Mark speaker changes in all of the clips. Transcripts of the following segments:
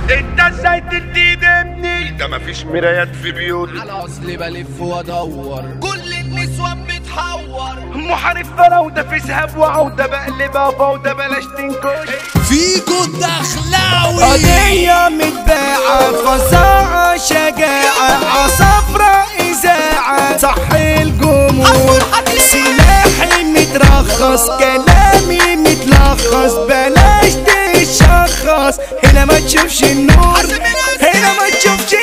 Speaker 1: انت ازاي تدي ابني ده مفيش مرايات في بيوت
Speaker 2: على اصلي بلف وادور كل النسوان بتحور
Speaker 1: محارب فراودة في سهاب وعودة بقلبها فوضى بلاش تنكش
Speaker 2: فيكو دخلاوي
Speaker 3: قضية متباعة فظاعة شجاعة عصفرة إذاعة صح الجمهور سلاحي مترخص كلامي متلخص بلاش تشخص هنا ما تشوفش النور هنا ما تشوفش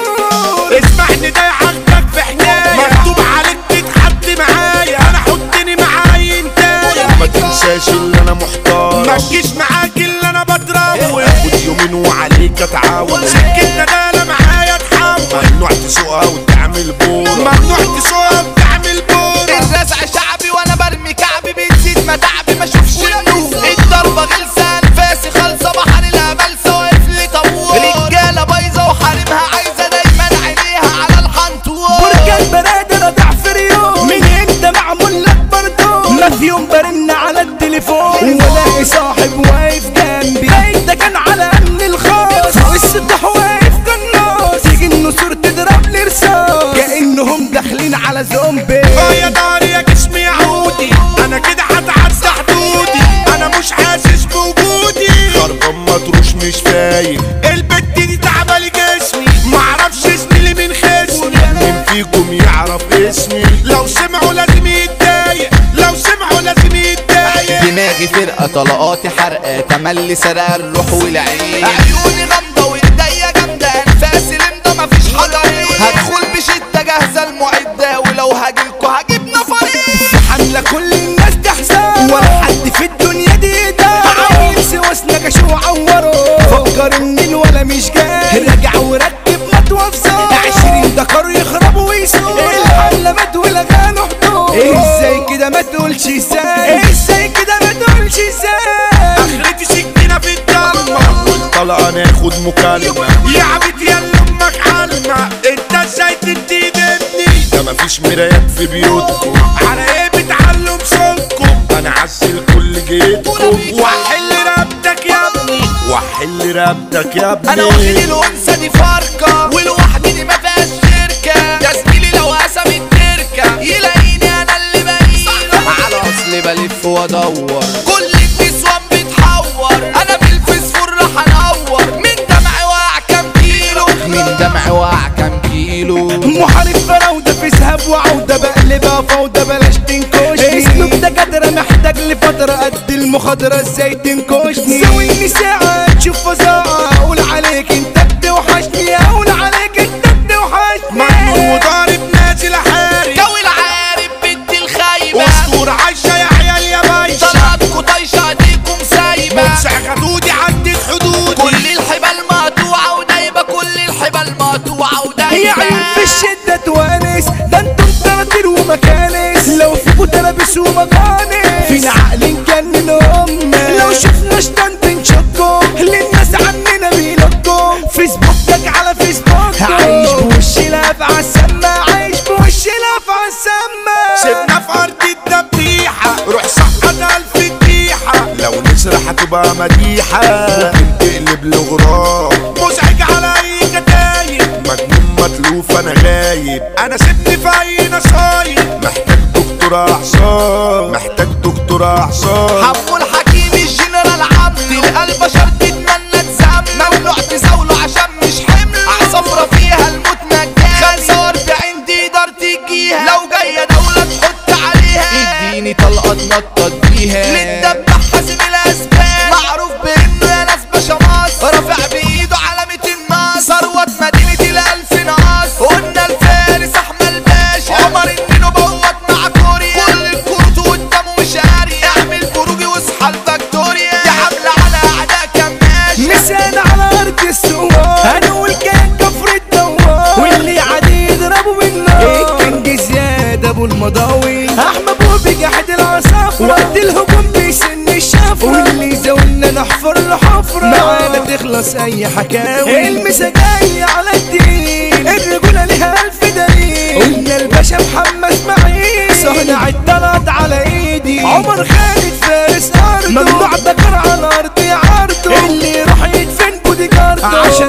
Speaker 3: النور
Speaker 1: اسمعني ده يعجبك في حناية مكتوب عليك تتحد معايا انا حطني معاي انتايا ما تنساش اللي انا محتار ما تجيش معاك اللي انا بتراوح خد يومين وعليك اتعاون سكتنا ده لا معايا تحول ممنوع تسوقها وتعمل بورة ممنوع تسوقها وتعمل بورة
Speaker 2: الرزع شعبي وانا برمي كعبي بتزيد متعبي ما اشوفش النور الضربه غلسه انفاسي خالصه بحر الامل واقف لي طابور رجاله بايظه وحارمها عايزه دايما عينيها على الحنطور
Speaker 3: بركان بنادر ضعف ريوم من امتى معمول لك برضو ما في يوم برن على التليفون والاقي صاحب واقف جنبي باين ده كان على امن الخاص فوق السطح واقف قناص تيجي النسور تضرب لي رصاص كانهم داخلين على زومبي
Speaker 1: اه يا داري يا جسمي يا عودي انا كده هتعدى حدودي انا مش حاسس بوجودي خربان مطروش مش فايق البت دي تعبة لي جسمي معرفش اسمي اللي من خصمي مين فيكم يعرف اسمي لو سمعوا لازم يتضايق لو سمعوا لازم يتضايق
Speaker 2: دماغي فرقه طلقاتي حرقه تملي سرق الروح والعين عيوني غامضه وايديا جامده انفاسي لمده مفيش حضاريه هدخل بشده جاهزه المعده ولو هاجيلكوا هجيب نفرين
Speaker 3: حملة كل الناس تحزن ولا حد في الدنيا دي ده عايز سواسنا كشو عوره فكر ان الولا مش جاي راجع وركب مطوة في زار عشرين دكار يخرب ويسوق الحملة مات ولغاله حدود ازاي كده ما تقولش ازاي ازاي كده ما تقولش ازاي
Speaker 1: اخرتي سكينة في الضلمة والطلقة ناخد مكالمة يا عبيد يا اللي امك علمة انت ازاي تدي ابني ده مفيش مرايات في بيوتكم على ايه بتعلم صوتكم انا عسل كل جيتكم واحل رقبتك يا ابني واحل رقبتك يا ابني
Speaker 2: انا واخد الانثى دي فاركه ولوحدي دي ما فيهاش شركه يا زميلي لو قسم التركه يلاقيني انا اللي بقيله على اصلي بلف وادور كل النسوان بتحور انا بالفسفور راح انور من دمعي واقع كام كيلو من دمعي واقع كام كيلو
Speaker 3: محارب فراودة في سهاب وعودة بقلبها فوضى بلاش تنكشني اسلوب ده قدر محتاج لفترة قد المخاضرة ازاي تنكشني ساويني ساعة تشوف فظاعة اقول عليك انت بتوحشني اقول عليك انت
Speaker 1: مجنون
Speaker 3: بتوحشني
Speaker 1: وضارب نازل حارب
Speaker 2: جو العارف بنت الخايبه
Speaker 1: اسطورة عايشة يا عيال يا بايشة
Speaker 2: طلعتكوا طايشه ايديكم سايبه
Speaker 1: منسع خدودي عدت حدودي
Speaker 2: كل الحبال مقطوعة ودايبة كل الحبال مقطوعة
Speaker 3: هي
Speaker 2: ودايبة
Speaker 3: عيون في الشدة توانس ده انتم تراتير ومكانس لو فيكوا تلابس ومغانس فينا عقل نجنن هم لو شفنا شتان بنشكم للناس عننا بينكم فيسبوكك على فيسبوك عايش بوش لاف عالسما عايش بوش لاف عالسما
Speaker 1: سيبنا في ارض الدبيحة روح سقط الف ديحة لو نسرح هتبقى مديحة ممكن تقلب لغراب مزعج على اي كتايب مجنون متلوف انا غايب انا سيبني في اي نصايب محتاج دكتور اعصاب محتاج دكتور اعصاب
Speaker 2: حمو الحكيم الجنرال عبدي القلب شرط تتمنى تسمى ممنوع تزاوله عشان مش حمل عصفرة فيها الموت مجاني 45 دي دار تجيها لو جاية دولة تحط عليها اديني طلقة تنطط بيها للدبح حاسب الاسباب معروف بانه يا ناس باشا مصر رافع بايده علامة النصر ثروة مدينة الالف ناس قلنا الفارس احمد باشا عمر النينو بوت مع كوريا كل الكروت قدامه مش قاري اعمل خروجي واصحى الفاكتوريا دي عاملة على اعداء كماشة
Speaker 3: مسانا على ارض السوار هنقول كان كفر الدوار واللي عادي يضربوا بالنار الكنج زياد ابو المضاوي احمد ابو بجحد العصافرة وقت الهجوم بيسن الشفرة واللي زولنا نحفر له حفرة معانا تخلص اي حكاوي المسا جاي على الدين الرجولة لها الف دليل قلنا الباشا محمد اسماعيل صهنع الطلعت على ايدي عمر خالد فارس ارضه ممنوع ذكر على ارضي عرضه اللي يروح يدفن بودي جاردو عشان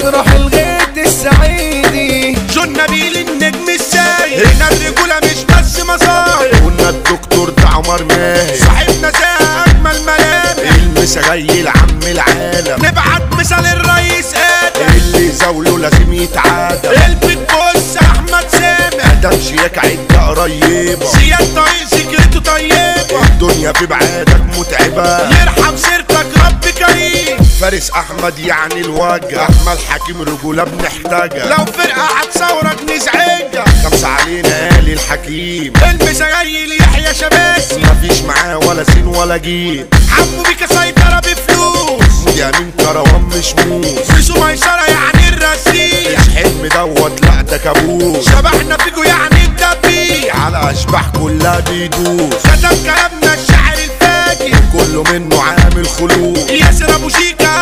Speaker 1: دكتور ده عمر ماهر صاحبنا زي اجمل ملامح المسجيل عم العالم نبعت مثال الرئيس ادم اللي زاوله لازم يتعادل البيت بص احمد سامح ادم شياك عدة قريبة زياد طريق سكرته طيبة الدنيا في بعادك متعبة يرحم سيرتك رب كريم فارس احمد يعني الوجه احمد حكيم رجوله بنحتاجها لو فرقه هتصورك نزعجها خمسه علينا قال الحكيم المسجيل يحيى شباسي مفيش معاه ولا سين ولا جيب حبوا بيك سيطره بفلوس يا مين كروان مش موس فيسو ميسره يعني الرسيل مش حلم دوت لا ده كابوس شبحنا فيكو يعني الدبيح على اشباح كلها بيدوس كتب كلامنا الشاعر الفاجر كله منه عامل خلود ياسر ابو شيكا